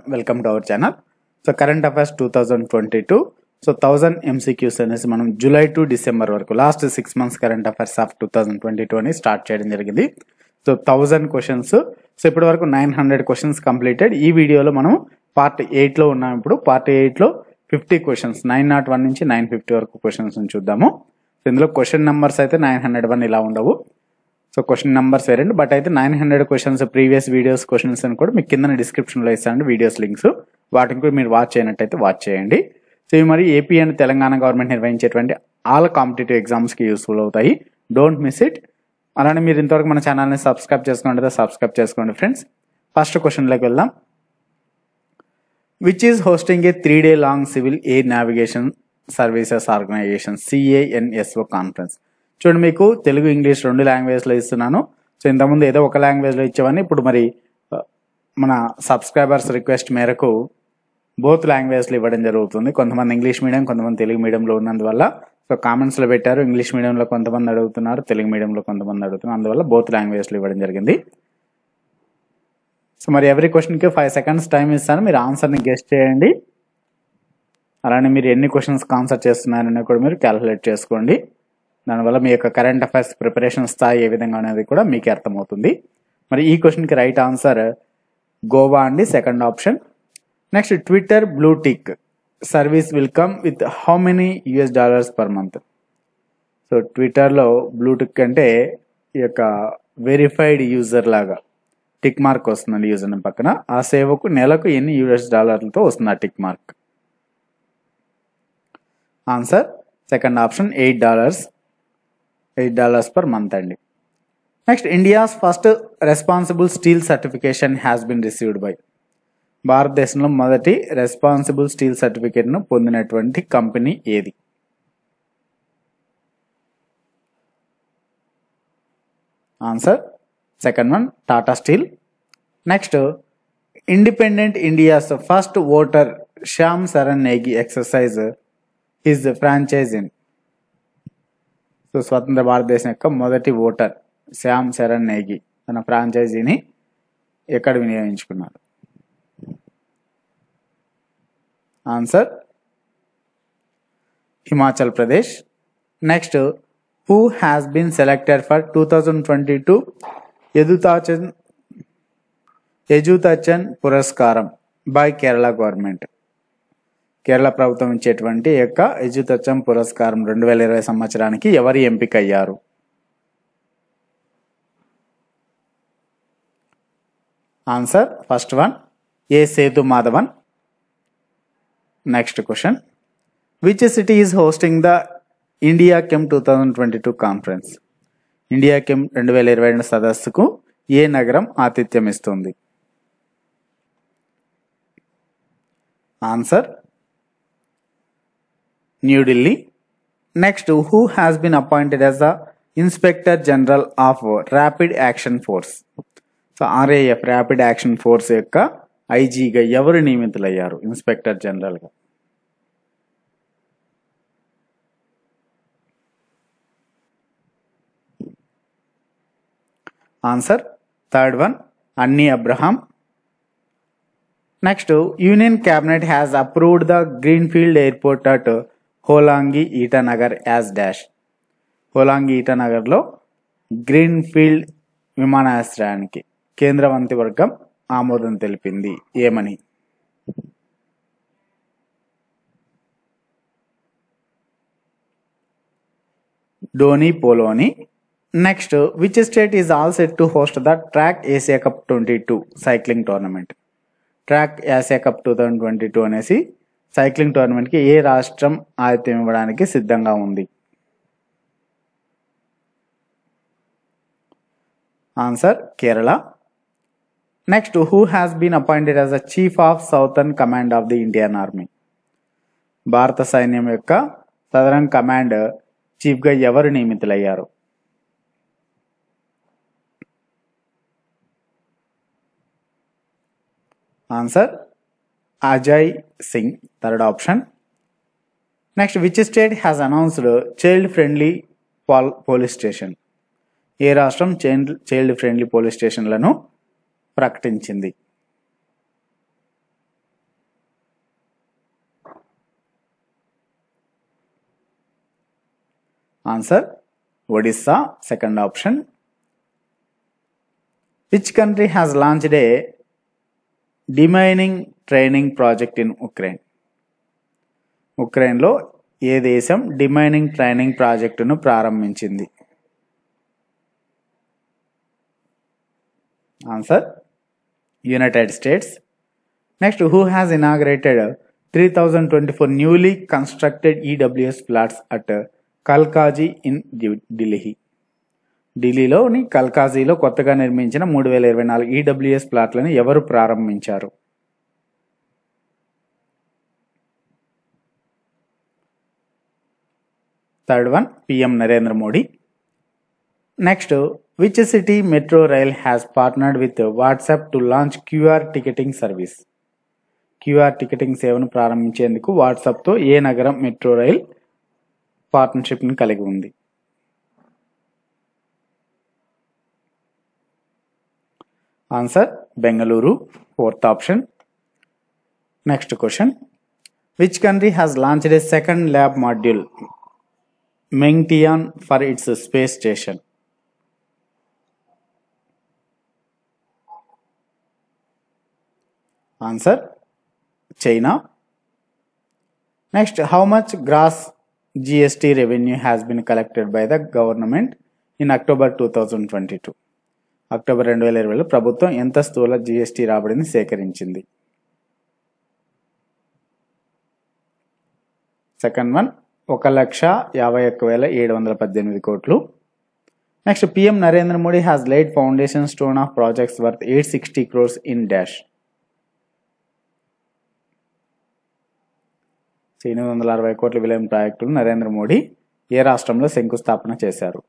Welcome to our channel so current affairs two thousand twenty two so thousand MCQs అనేసి మనం July to December వరకు last six months current affairs of two thousand twenty two అని start చేయడం జరిగింది so thousand questions so ఇప్పటి వరకు nine hundred questions completed ఈ వీడియోలో మనం పార్ట్ ఎయిట్లో ఉన్నాం ఇప్పుడు పార్ట్ ఎయిట్లో fifty questions nine not one నుంచి నైన్ ఫిఫ్టీ వరకు క్వశ్చన్స్ చూద్దాము సో ఇందులో క్వశ్చన్ నెంబర్స్ అయితే నైన్ హండ్రెడ్ వన్ ఇలా ఉండవు సో క్వశ్చన్ నెంబర్స్ వేరండి బట్ అయితే nine hundred questions previous videos questions అని కూడా మీకు కింద డిస్క్రిప్షన్లో ఇస్తాను వీడియోస్ లింక్స్ వాటిని కూడా మీరు వాచ్ చేయనట్టయితే వాచ్ చేయండి సో ఇవి మరి ఏపీ అండ్ తెలంగాణ గవర్నమెంట్ నిర్వహించేటువంటి ఆల్ కాంపిటేటివ్ ఎగ్జామ్స్కి యూస్ఫుల్ అవుతాయి డోంట్ మిస్ ఇట్ అలానే మీరు ఇంతవరకు మన ఛానల్ని సబ్స్క్రైబ్ చేసుకుంటే సబ్స్క్రైబ్ చేసుకోండి ఫ్రెండ్స్ ఫస్ట్ క్వశ్చన్లోకి వెళ్దాం which is hosting a three day long civil air navigation services organisation CANSO conference చూడండి మీకు తెలుగు ఇంగ్లీష్ రెండు లాంగ్వేజ్లో ఇస్తున్నాను సో ఇంతకుముందు ఏదో ఒక లాంగ్వేజ్లో ఇచ్చేవాడిని ఇప్పుడు మరి ఆ, మన సబ్స్క్రైబర్స్ రిక్వెస్ట్ మేరకు బోత్ లాంగ్వేజ్లో ఇవ్వడం జరుగుతుంది కొంతమంది ఇంగ్లీష్ మీడియం కొంతమంది తెలుగు మీడియంలో ఉన్నందువల్ల సో కామెంట్స్లో పెట్టారు ఇంగ్లీష్ మీడియంలో కొంతమంది అడుగుతున్నారు తెలుగు మీడియంలో కొంతమంది అడుగుతున్నారు అందువల్ల బోత్ లాంగ్వేజ్లో ఇవ్వడం జరిగింది సో మరి ఎవరి క్వశ్చన్కి ఫైవ్ సెకండ్స్ టైం ఇస్తాను మీరు ఆన్సర్ని గెస్ట్ చేయండి అలానే మీరు ఎన్ని క్వశ్చన్స్ ఆన్సర్ చేస్తున్నారని కూడా మీరు క్యాలిక్యులేట్ చేసుకోండి దానివల్ల మీ యొక్క కరెంట్ అఫైర్స్ ప్రిపరేషన్ స్థాయి ఏ విధంగా అనేది కూడా మీకు అర్థమవుతుంది మరి ఈ క్వశ్చన్కి రైట్ ఆన్సర్ గోవా అండి second option next Twitter blue tick service will come with how many US dollars per month so ట్విట్టర్లో బ్లూటిక్ అంటే ఈ యొక్క వెరిఫైడ్ యూజర్ లాగా టిక్ మార్క్ వస్తుందండి యూజర్ నేమ్ పక్కన ఆ సేవకు నెలకు ఎన్ని యుఎస్ డాలర్లతో వస్తుంది ఆ tick mark answer second option eight dollars eight dollars per month అండి next India's first responsible steel certification has been received by భారతదేశంలో మొదటి రెస్పాన్సిబుల్ స్టీల్ సర్టిఫికేట్ను పొందినటువంటి కంపెనీ ఏది answer second one Tata steel next independent India's first voter Shyam Saran Negi exercise is franchise in so స్వతంత్ర భారతదేశం యొక్క మొదటి ఓటర్ శ్యామ్ శరణ్ నేగి తన ఫ్రాంచైజీని ఎక్కడ వినియోగించుకున్నారు answer Himachal Pradesh next who has been selected for two thousand twenty two Ezhuthachan Ezhuthachan పురస్కారం బై కేరళ గవర్నమెంట్ కేరళ ప్రభుత్వం ఇచ్చేటువంటి ఈ యొక్క ఎజుతచన్ పురస్కారం రెండు వేల ఇరవై సంవత్సరానికి ఎవరు ఎంపిక అయ్యారు answer first one A Sethu Madhavan next question which city is hosting the India chem two thousand twenty two conference India chem రెండు వేల ఇరవై రెండు సదస్సుకు ఏ నగరం ఆతిథ్యం ఇస్తుంది answer New Delhi next who has been appointed as the inspector general of rapid action force so RAF rapid action force యొక్క ఐజీగా ఎవరు నియమితులయ్యారు ఇన్స్పెక్టర్ జనరల్గా answer third one Annie Abraham next union cabinet has approved the greenfield airport at Hollongi Itanagar as dash Hollongi ఈటానగర్లో greenfield విమానాశ్రయానికి కేంద్ర మంత్రివర్గం ఆమోదం తెలిపింది ఏమని ధోని పోలోని next which state is all set to host the track Asia cup twenty two cycling tournament track Asia cup two thousand twenty two అనేసి cycling టోర్నమెంట్కి ఏ రాష్ట్రం ఆతిథ్యం ఇవ్వడానికి సిద్ధంగా ఉంది answer Kerala next who has been appointed as the chief of southern command of the Indian army భారత సైన్యం యొక్క సదరన్ కమాండ్ చీఫ్గా ఎవరు నియమితులయ్యారు answer Ajay Singh third option next which state has announced child friendly pal police station ఏ రాష్ట్రం child child friendly police స్టేషన్లను ప్రకటించింది answer Odisha second option which country has launched a demining training project in Ukraine ఉక్రెయిన్లో ఏ దేశం డిమైనింగ్ ట్రైనింగ్ ప్రాజెక్టును ప్రారంభించింది answer United States next who has inaugurated three thousand twenty four newly constructed EWS flats at Kalkaji in Delhi ఢిల్లీలోని కల్కాజీలో కొత్తగా నిర్మించిన మూడు వేల ఇరవై నాలుగు ఈడబ్ల్యూఎస్ ప్లాట్లను ఎవరు ప్రారంభించారు third one PM Narendra Modi next which city metro rail has partnered with WhatsApp to launch QR ticketing service QR ticketing సేవను ప్రారంభించేందుకు వాట్సాప్తో ఏ నగరం మెట్రో రైల్ పార్ట్నర్షిప్ని కలిగి ఉంది answer Bengaluru fourth option next question which country has launched a second lab module Mengtian for its space station answer China next how much gross GST revenue has been collected by the government in October two thousand twenty two October రెండు వేల ఇరవైలో ప్రభుత్వం ఎంత స్థూల GST రాబడిని సేకరించింది second one ఒక లక్ష యాభై ఒక్క వేల ఏడు వందల పద్దెనిమిది కోట్లు next PM Narendra Modi has laid foundation stone of projects worth eight sixty crores in dash ఎనిమిది వందల అరవై కోట్ల విలువైన ప్రాజెక్టులు నరేంద్ర మోడీ ఏ రాష్ట్రంలో శంకుస్థాపన చేశారు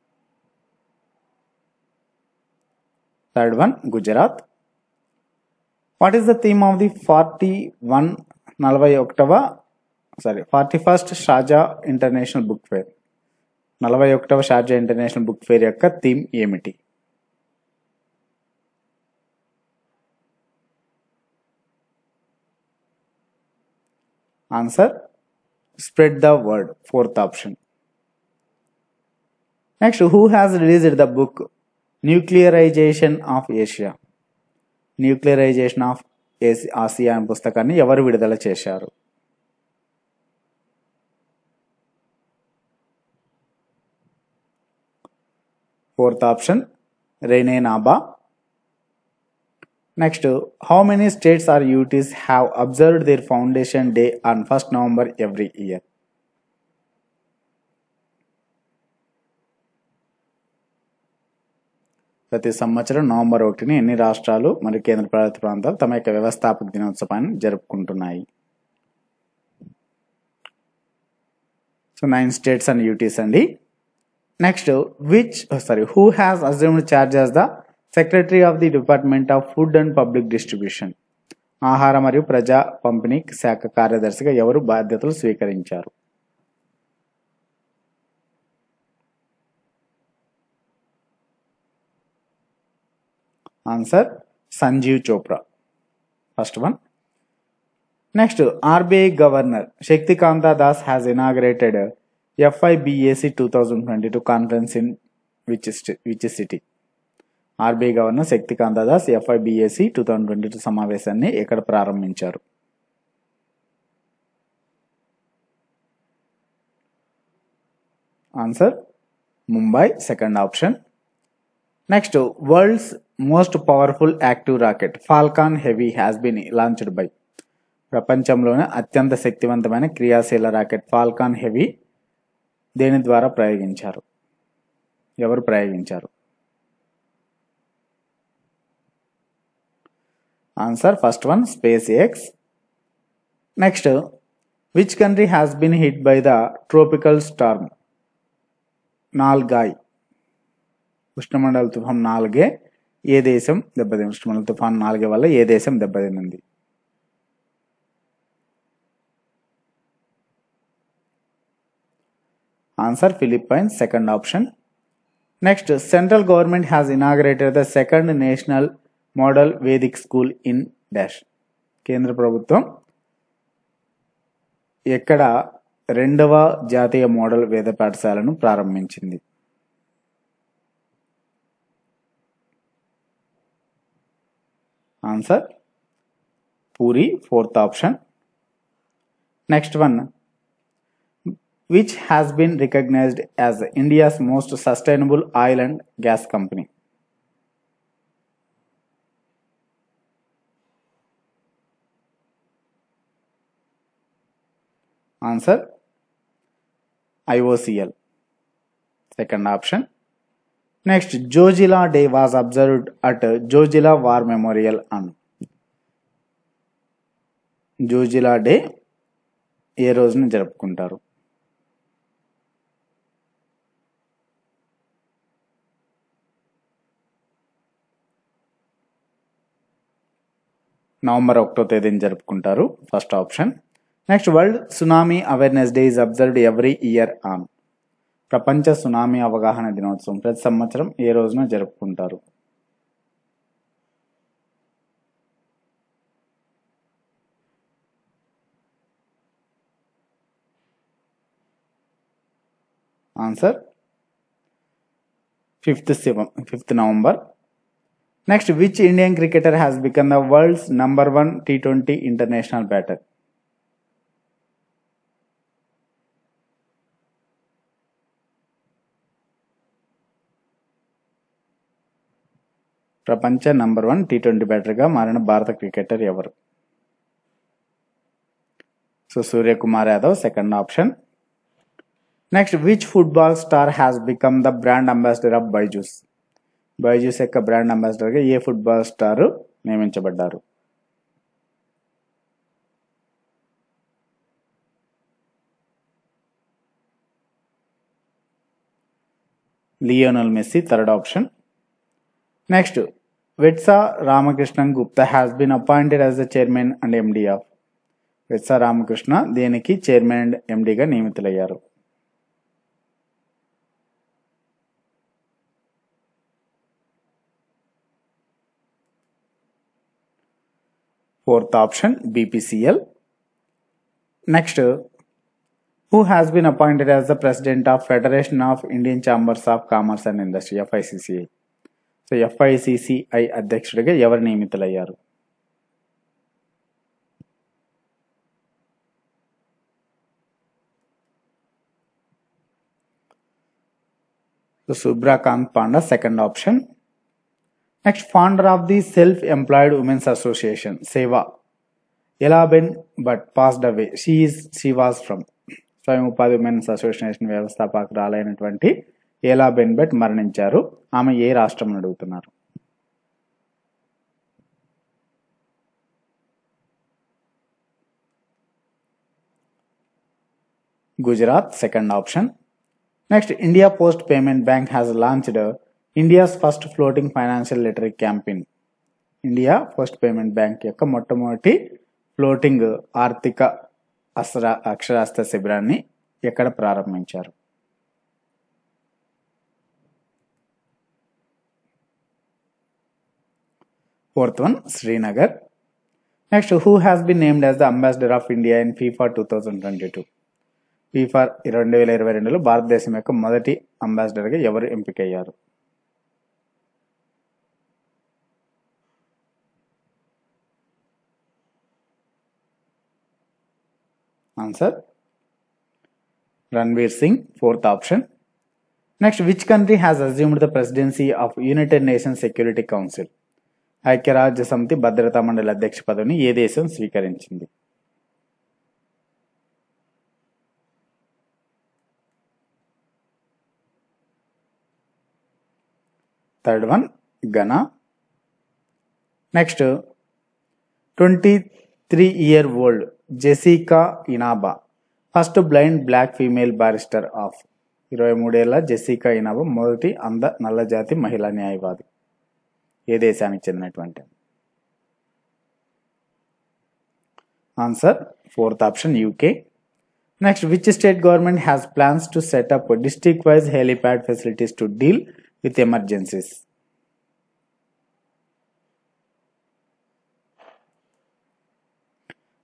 third one Gujarat what is the theme of the forty one నలభై ఒకటవ సారీ ఫార్టీ ఫస్ట్ షాజా ఇంటర్నేషనల్ బుక్ ఫేర్ నలభై ఒకటవ షార్జా ఇంటర్నేషనల్ బుక్ ఫేర్ యొక్క థీమ్ ఏమిటి answer spread the word fourth option next who has released the book nuclearisation of Asia nuclearisation of Asia అనే పుస్తకాన్ని ఎవరు విడుదల చేశారు fourth option Rene Naba next how many states or UTs have observed their foundation day on first November every year ప్రతి సంవత్సరం November ఒకటిని ఎన్ని రాష్ట్రాలు మరియు కేంద్రపాలిత ప్రాంతాలు తమ యొక్క వ్యవస్థాపక దినోత్సవాన్ని జరుపుకుంటున్నాయి so nine states and UTs అండి next which sorry who has assumed charge as the secretary of the department of food and public distribution ఆహార మరియు ప్రజా పంపిణీ శాఖ కార్యదర్శిగా ఎవరు బాధ్యతలు స్వీకరించారు answer Sanjeev Chopra first one next RBI governor Shaktikanta Das has inaugurated FIBAC two thousand twenty two conference in which which city RBI governor Shaktikanta Das FIBAC two thousand twenty two సమావేశాన్ని ఎక్కడ ప్రారంభించారు answer Mumbai second option next world's most powerful active rocket Falcon Heavy has been launched by ప్రపంచంలోనే అత్యంత శక్తివంతమైన క్రియాశీల rocket Falcon heavy దేని ద్వారా ప్రయోగించారు ఎవరు ప్రయోగించారు answer first one SpaceX next which country has been hit by the tropical storm Nalgae ఉష్ణమండల తుఫాన్ నాలుగే ఏ దేశం దెబ్బతింది ఉష్ణమండల తుఫాన్ నాలుగే వల్ల ఏ దేశం దెబ్బతింది answer Philippines second option next central government has inaugurated the second national model Vedic school in dash కేంద్ర ప్రభుత్వం ఎక్కడ రెండవ జాతీయ మోడల్ వేద పాఠశాలను ప్రారంభించింది answer Puri fourth option next one which has been recognized as India's most sustainable oil and gas company. Answer IOCL. Second option. Next, Jojila Day was observed at Jojila War Memorial on Zojila day ఏ రోజున జరుపుకుంటారు November ఒకటో తేదీని జరుపుకుంటారు first option next world tsunami awareness day is observed every year on ప్రపంచ tsunami అవగాహన దినోత్సవం ప్రతి సంవత్సరం ఏ రోజున జరుపుకుంటారు answer fifth seven fifth November next which Indian cricketer has become the world's number one T twenty international batter ప్రపంచ number one T twenty బ్యాటర్గా మారిన భారత క్రికెటర్ ఎవరు so Suryakumar Yadav second option next which football star has become the brand ambassador of Byju's Byju's యొక్క brand అంబాసిడర్గా ఏ football star నియమించబడ్డారు Lionel Messi third option next Vetsa Ramakrishnan Gupta has been appointed as the chairman and MD of Vetsa Ramakrishna దీనికి చైర్మన్ అండ్ ఎండిగా నియమితులయ్యారు fourth option bpcl next who has been appointed as the president of federation of indian chambers of commerce and industry ficci so FICCI అధ్యక్షుడిగా ఎవరు నియమితులయ్యారు so Subhrakant Panda second option next founder of the self employed women's association సేవా Elaben Bhatt passed away she is she was from స్వయం ఉపాధి women's association వ్యవస్థాపకురాలైనటువంటి ఎలాబెన్ బట్ మరణించారు ఆమె ఏ రాష్ట్రం అడుగుతున్నారు Gujarat second option next India post payment bank has launched India's first floating financial literacy campaign India post payment bank యొక్క మొట్టమొదటి ఫ్లోటింగ్ ఆర్థిక అస్త్ర అక్షరాస్త్ర శిబిరాన్ని ఎక్కడ ప్రారంభించారు fourth one Srinagar next who has been named as the ambassador of India in FIFA two thousand twenty two FIFA రెండు వేల ఇరవై రెండులో భారతదేశం యొక్క మొదటి అంబాసిడర్గా ఎవరు ఎంపికయ్యారు answer Ranveer Singh fourth option next which country has assumed the presidency of United Nations security council ఐక్యరాజ్య సమితి భద్రతా మండలి అధ్యక్ష పదవిని ఏ దేశం స్వీకరించింది third one Ghana next twenty three year old Jessica Inaba first blind black female barrister of ఇరవై మూడేళ్ల జెసికా ఇనాబా మొదటి అంద నల్లజాతి మహిళా న్యాయవాది ఏ దేశానికి చెందినటువంటి answer fourth option UK next which state government has plans to set up district wise helipad facilities to deal with emergencies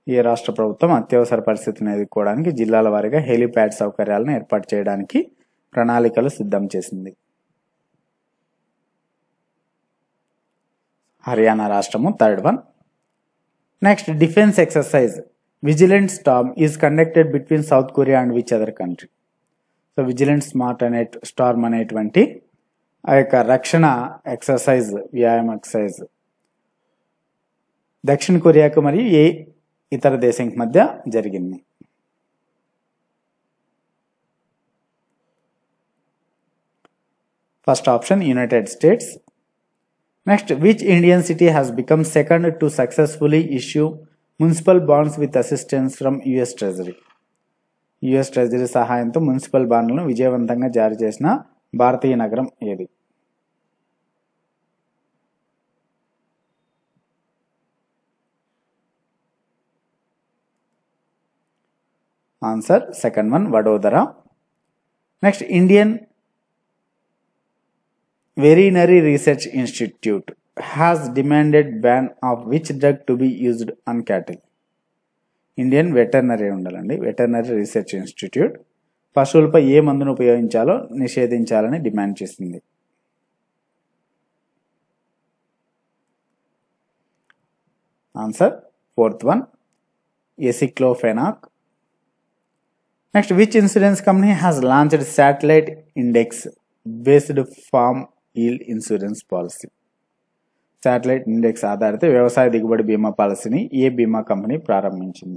ఏ రాష్ట్ర ప్రభుత్వం అత్యవసర పరిస్థితిని ఎదుర్కోవడానికి జిల్లాల వారీగా హెలిప్యాడ్ సౌకర్యాలను ఏర్పాటు చేయడానికి ప్రణాళికలు సిద్ధం చేసింది హర్యానా రాష్ట్రము third one next defence exercise vigilant storm is conducted between South Korea and which other country so vigilant smart అనే స్టార్మ్ అనేటువంటి ఆ యొక్క రక్షణ ఎక్సర్సైజ్ వ్యాయామ ఎక్సర్సైజ్ దక్షిణ కొరియాకు మరియు ఏ ఇతర దేశం మధ్య జరిగింది first option United States next which Indian city has become second to successfully issue municipal bonds with assistance from US treasury US treasury సహాయంతో మున్సిపల్ బాండ్లను విజయవంతంగా జారీ చేసిన భారతీయ నగరం ఏది answer second one Vadodara next Indian veterinary research institute has demanded ban of which drug to be used on cattle Indian veterinary ఉండాలండి veterinary research institute పశువులపై ఏ మందును ఉపయోగించాలో నిషేధించాలని డిమాండ్ చేసింది answer fourth one aceclofenac next which insurance company has launched satellite index based farm yield insurance policy satellite index ఆధారిత వ్యవసాయ దిగుబడి బీమా పాలసీని ఏ బీమా కంపెనీ ప్రారంభించింది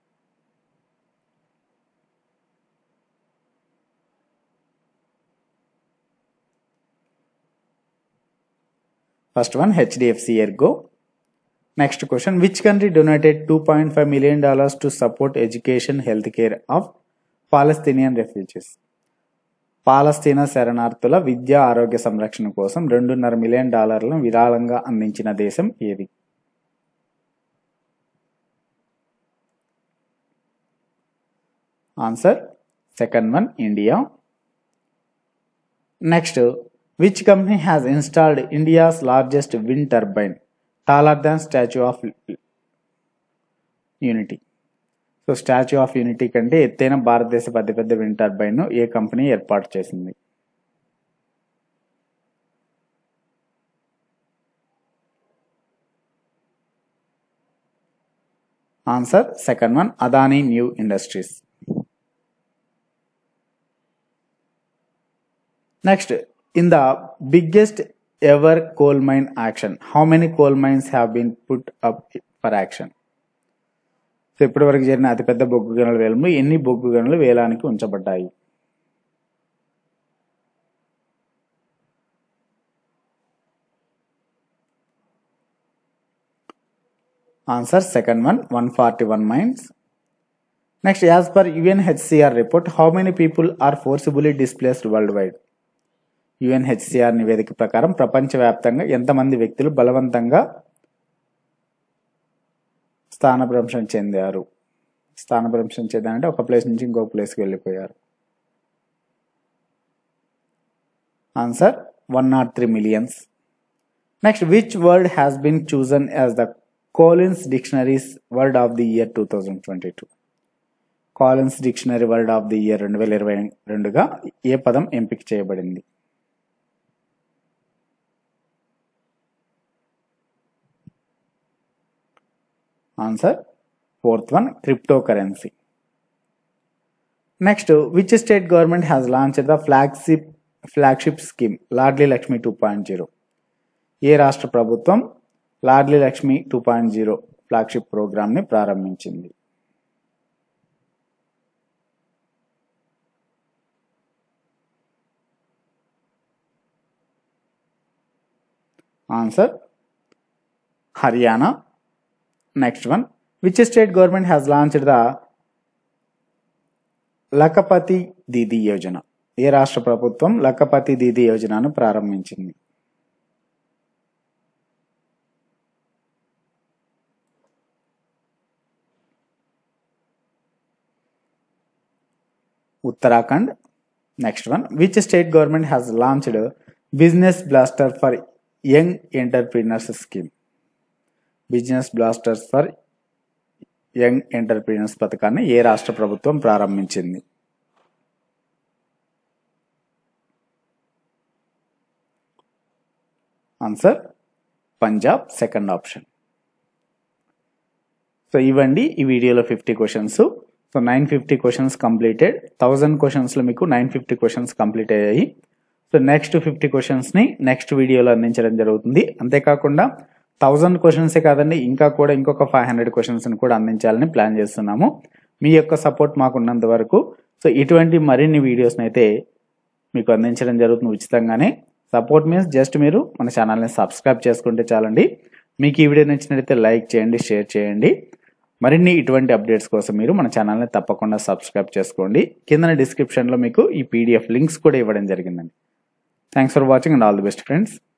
first one HDFC Ergo next question which country donated two point five million dollars to support education health care of Palestinian refugees పాలస్తీనా శరణార్థుల విద్య ఆరోగ్య సంరక్షణ కోసం రెండున్నర మిలియన్ డాలర్లను విరాళంగా అందించిన దేశం ఏది answer second one India next which company has installed India's largest wind turbine taller than statue of unity so statue of unity కంటే ఎత్తైన భారతదేశ అతిపెద్ద విండ్ టర్బైన్ ఏ కంపెనీ ఏర్పాటు చేసింది answer second one Adani new industries next in the biggest ever coal mine auction how many coal mines have been put up for auction so ఇప్పటి వరకు జరిగిన అతిపెద్ద బొగ్గు గనుల వేలంలో ఎన్ని బొగ్గు గనులు వేలానికి ఉంచబడ్డాయి answer second one one forty one mines next as per UNHCR report how many people are forcibly displaced worldwide UNHCR నివేదిక ప్రకారం ప్రపంచవ్యాప్తంగా ఎంతమంది వ్యక్తులు బలవంతంగా స్థానభ్రంశం చెందారు స్థానభ్రంశం చెందారంటే ఒక ప్లేస్ నుంచి ఇంకో ప్లేస్కి వెళ్ళిపోయారు answer one nought three millions next which word has been chosen as the Collins dictionary's word of the year two thousand twenty two Collins dictionary word of the year రెండు వేల ఇరవై రెండుగా ఏ పదం ఎంపిక చేయబడింది answer fourth one cryptocurrency next which state government has launch the flagship flagship scheme Ladli Lakshmi two point zero ఏ రాష్ట్ర ప్రభుత్వం Ladli Lakshmi two point zero flagship ప్రోగ్రామ్ని ప్రారంభించింది ఆన్సర్ Haryana next one which state government has launched the Lakhpati Didi Yojana ఏ రాష్ట్ర ప్రభుత్వం లఖపతి దీదీ యోజనను ప్రారంభించింది Uttarakhand next one which state government has launched business blaster for young entrepreneurs scheme business blasters for young entrepreneurs పథకాన్ని ఏ రాష్ట్ర ప్రభుత్వం ప్రారంభించింది answer Punjab second option so ఇవ్వండి ఈ వీడియోలో fifty questions so nine fifty questions completed thousand క్వశ్చన్స్లో మీకు నైన్ ఫిఫ్టీ క్వశ్చన్స్ కంప్లీట్ అయ్యాయి సో నెక్స్ట్ ఫిఫ్టీ క్వశ్చన్స్ని నెక్స్ట్ వీడియోలో అందించడం జరుగుతుంది అంతేకాకుండా థౌజండ్ క్వశ్చన్సే కాదండి ఇంకా కూడా ఇంకొక ఫైవ్ హండ్రెడ్ క్వశ్చన్స్ని కూడా అందించాలని ప్లాన్ చేస్తున్నాము మీ యొక్క సపోర్ట్ మాకు ఉన్నంత వరకు సో ఇటువంటి మరిన్ని వీడియోస్ని అయితే మీకు అందించడం జరుగుతుంది ఉచితంగానే సపోర్ట్ మీన్స్ జస్ట్ మీరు మన ఛానల్ని సబ్స్క్రైబ్ చేసుకుంటే చాలండి మీకు ఈ వీడియో నచ్చినట్లయితే లైక్ చేయండి షేర్ చేయండి మరిన్ని ఇటువంటి అప్డేట్స్ కోసం మీరు మన ఛానల్ని తప్పకుండా సబ్స్క్రైబ్ చేసుకోండి కింద డిస్క్రిప్షన్లో మీకు ఈ పీడిఎఫ్ లింక్స్ కూడా ఇవ్వడం జరిగిందండి thanks for watching and all the best friends